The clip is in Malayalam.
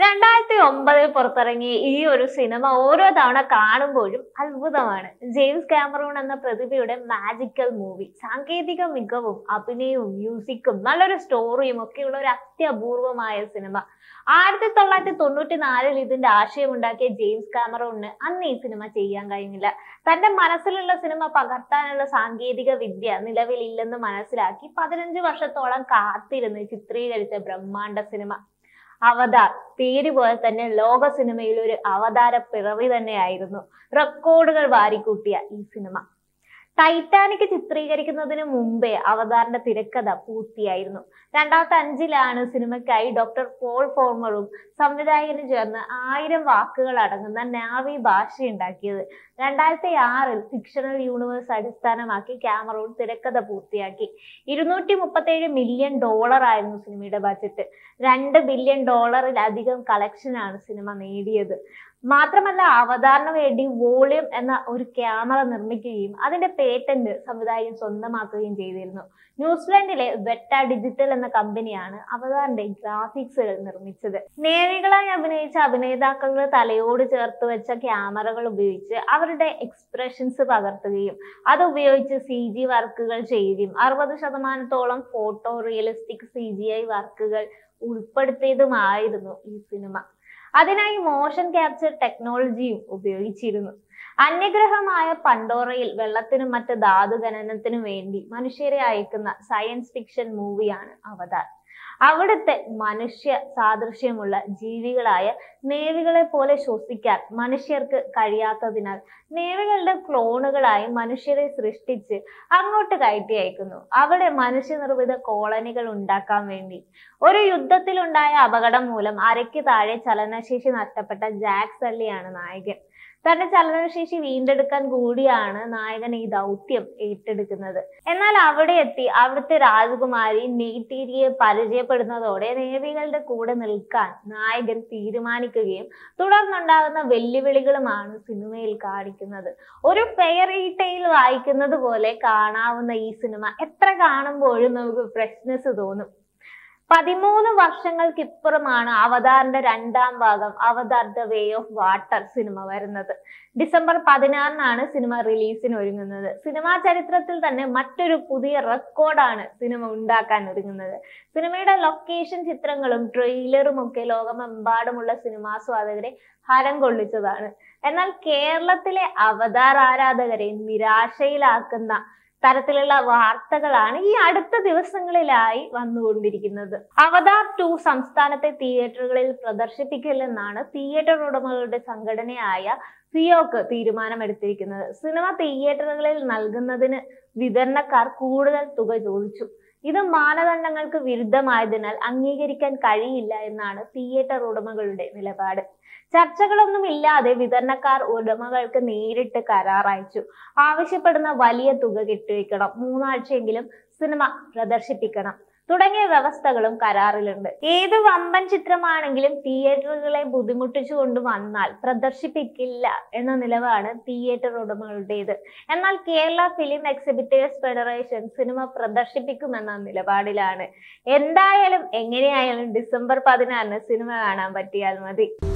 രണ്ടായിരത്തി ഒമ്പതിൽ പുറത്തിറങ്ങിയ ഈ ഒരു സിനിമ ഓരോ തവണ കാണുമ്പോഴും അത്ഭുതമാണ് ജെയിംസ് കാമറൂൺ എന്ന പ്രതിഭയുടെ മാജിക്കൽ മൂവി സാങ്കേതിക മികവും അഭിനയവും മ്യൂസിക്കും നല്ലൊരു സ്റ്റോറിയും ഒക്കെയുള്ള ഒരു അത്യപൂർവമായ സിനിമ ആയിരത്തി തൊള്ളായിരത്തി തൊണ്ണൂറ്റി നാലിൽ ഇതിന്റെ ആശയമുണ്ടാക്കിയ ജെയിംസ് കാമറൂണിന് അന്ന് ഈ സിനിമ ചെയ്യാൻ കഴിഞ്ഞില്ല തന്റെ മനസ്സിലുള്ള സിനിമ പകർത്താനുള്ള സാങ്കേതിക വിദ്യ നിലവിലില്ലെന്ന് മനസ്സിലാക്കി പതിനഞ്ച് വർഷത്തോളം കാത്തിരുന്ന് ചിത്രീകരിച്ച ബ്രഹ്മാണ്ഡ സിനിമ അവതാർ പേര് പോലെ തന്നെ ലോക സിനിമയിൽ ഒരു അവതാര പിറവി തന്നെയായിരുന്നു റെക്കോർഡുകൾ വാരിക്കൂട്ടിയ ഈ സിനിമ ടൈറ്റാനിക് ചിത്രീകരിക്കുന്നതിന് മുമ്പേ അവതാറിന്റെ തിരക്കഥ പൂർത്തിയായിരുന്നു രണ്ടായിരത്തി അഞ്ചിലാണ് സിനിമയ്ക്കായി ഡോക്ടർ പോൾ ഫോർമറും സംവിധായകനും ചേർന്ന് ആയിരം വാക്കുകൾ അടങ്ങുന്ന നാവി ഭാഷ ഉണ്ടാക്കിയത് രണ്ടായിരത്തി ആറിൽ ഫിക്ഷണൽ യൂണിവേഴ്സ് അടിസ്ഥാനമാക്കി ക്യാമറൂൺ തിരക്കഥ പൂർത്തിയാക്കി ഇരുന്നൂറ്റി മുപ്പത്തേഴ് മില്യൺ ഡോളർ ആയിരുന്നു സിനിമയുടെ ബജറ്റ് രണ്ട് ബില്യൺ ഡോളറിലധികം കളക്ഷനാണ് സിനിമ നേടിയത് മാത്രമല്ല അവതാറിന് വേണ്ടി വോളിയം എന്ന ഒരു ക്യാമറ നിർമ്മിക്കുകയും അതിന്റെ പേറ്റന്റ് സംവിധായകൻ സ്വന്തമാക്കുകയും ചെയ്തിരുന്നു ന്യൂസിലാൻഡിലെ വെറ്റ ഡിജിറ്റൽ എന്ന കമ്പനിയാണ് അവതാറിന്റെ ഗ്രാഫിക്സുകൾ നിർമ്മിച്ചത് നേവികളായി അഭിനയിച്ച അഭിനേതാക്കളുടെ തലയോട് ചേർത്ത് വെച്ച ക്യാമറകൾ ഉപയോഗിച്ച് അവരുടെ എക്സ്പ്രഷൻസ് പകർത്തുകയും അത് ഉപയോഗിച്ച് സി ജി വർക്കുകൾ ചെയ്യുകയും അറുപത് ശതമാനത്തോളം photo realistic C G I വർക്കുകൾ ഉൾപ്പെടുത്തിയതുമായിരുന്നു ഈ സിനിമ അതിനായി മോഷൻ ക്യാപ്ചർ ടെക്നോളജിയും ഉപയോഗിച്ചിരുന്നു അന്യഗ്രഹമായ പണ്ടോറയിൽ വെള്ളത്തിനും മറ്റ് ധാതു ഖനനത്തിനും വേണ്ടി മനുഷ്യരെ അയക്കുന്ന സയൻസ് ഫിക്ഷൻ മൂവിയാണ് അവതാർ അവിടുത്തെ മനുഷ്യ സാദൃശ്യമുള്ള ജീവികളായ നേവികളെ പോലെ ശ്വസിക്കാൻ മനുഷ്യർക്ക് കഴിയാത്തതിനാൽ നേവികളുടെ ക്ലോണുകളായി മനുഷ്യരെ സൃഷ്ടിച്ച് അങ്ങോട്ട് കയറ്റി അയക്കുന്നു അവിടെ മനുഷ്യനിർമ്മിത കോളനികൾ ഉണ്ടാക്കാൻ വേണ്ടി ഒരു യുദ്ധത്തിലുണ്ടായ അപകടം മൂലം അരയ്ക്ക് താഴെ ചലനശേഷി നഷ്ടപ്പെട്ട ജാക്ക് സള്ളിയാണ് നായകൻ തന്റെ ചലനശേഷി വീണ്ടെടുക്കാൻ കൂടിയാണ് നായകൻ ഈ ദൗത്യം ഏറ്റെടുക്കുന്നത് എന്നാൽ അവിടെ എത്തി അവിടുത്തെ രാജകുമാരി നെയ്റ്റീരിയെ പരിചയപ്പെടുന്നതോടെ നേവികളുടെ കൂടെ നിൽക്കാൻ നായകൻ തീരുമാനിക്കുകയും തുടർന്നുണ്ടാകുന്ന വെല്ലുവിളികളുമാണ് സിനിമയിൽ കാണിക്കുന്നത് ഒരു ഫെയറി ടെയിൽ വായിക്കുന്നത് പോലെ കാണാവുന്ന ഈ സിനിമ എത്ര കാണുമ്പോഴും നമുക്ക് ഫ്രഷ്നെസ് തോന്നും പതിമൂന്ന് വർഷങ്ങൾക്കിപ്പുറമാണ് അവതാറിന്റെ രണ്ടാം ഭാഗം Avatar the way of water cinema വരുന്നത് ഡിസംബർ പതിനാറിനാണ് സിനിമ റിലീസിന് ഒരുങ്ങുന്നത് സിനിമാ ചരിത്രത്തിൽ തന്നെ മറ്റൊരു പുതിയ റെക്കോർഡാണ് സിനിമ ഉണ്ടാക്കാൻ ഒരുങ്ങുന്നത് സിനിമയുടെ ലൊക്കേഷൻ ചിത്രങ്ങളും ട്രെയിലറും ഒക്കെ ലോകമെമ്പാടുമുള്ള സിനിമാസ്വാദകരെ ഹരം കൊള്ളിച്ചതാണ് എന്നാൽ കേരളത്തിലെ അവതാർ ആരാധകരെ നിരാശയിലാക്കുന്ന തരത്തിലുള്ള വാർത്തകളാണ് ഈ അടുത്ത ദിവസങ്ങളിലായി വന്നുകൊണ്ടിരിക്കുന്നത് അവതാർ ടു സംസ്ഥാനത്തെ തിയേറ്ററുകളിൽ പ്രദർശിപ്പിക്കില്ലെന്നാണ് തിയേറ്റർ ഉടമകളുടെ സംഘടനയായ സിയോക്ക് തീരുമാനമെടുത്തിരിക്കുന്നത് സിനിമ തിയേറ്ററുകളിൽ നൽകുന്നതിന് വിതരണക്കാർ കൂടുതൽ തുക ചോദിച്ചു ഇത് മാനദണ്ഡങ്ങൾക്ക് വിരുദ്ധമായതിനാൽ അംഗീകരിക്കാൻ കഴിയില്ല എന്നാണ് തിയേറ്റർ ഉടമകളുടെ നിലപാട് ചർച്ചകളൊന്നും ഇല്ലാതെ വിതരണക്കാർ ഉടമകൾക്ക് നേരിട്ട് കരാർ അയച്ചു ആവശ്യപ്പെടുന്ന വലിയ തുക കെട്ടിവെക്കണം മൂന്നാഴ്ചയെങ്കിലും സിനിമ പ്രദർശിപ്പിക്കണം തുടങ്ങിയ വ്യവസ്ഥകളും കരാറിലുണ്ട് ഏത് വമ്പൻ ചിത്രമാണെങ്കിലും തിയേറ്ററുകളെ ബുദ്ധിമുട്ടിച്ചു കൊണ്ട് വന്നാൽ പ്രദർശിപ്പിക്കില്ല എന്ന നിലവാണ് തിയേറ്റർ ഉടമകളുടേത് എന്നാൽ Kerala film exhibitors federation cinema പ്രദർശിപ്പിക്കുമെന്ന നിലപാടിലാണ് എന്തായാലും എങ്ങനെയായാലും ഡിസംബർ പതിനാറിന് സിനിമ കാണാൻ പറ്റിയാൽ മതി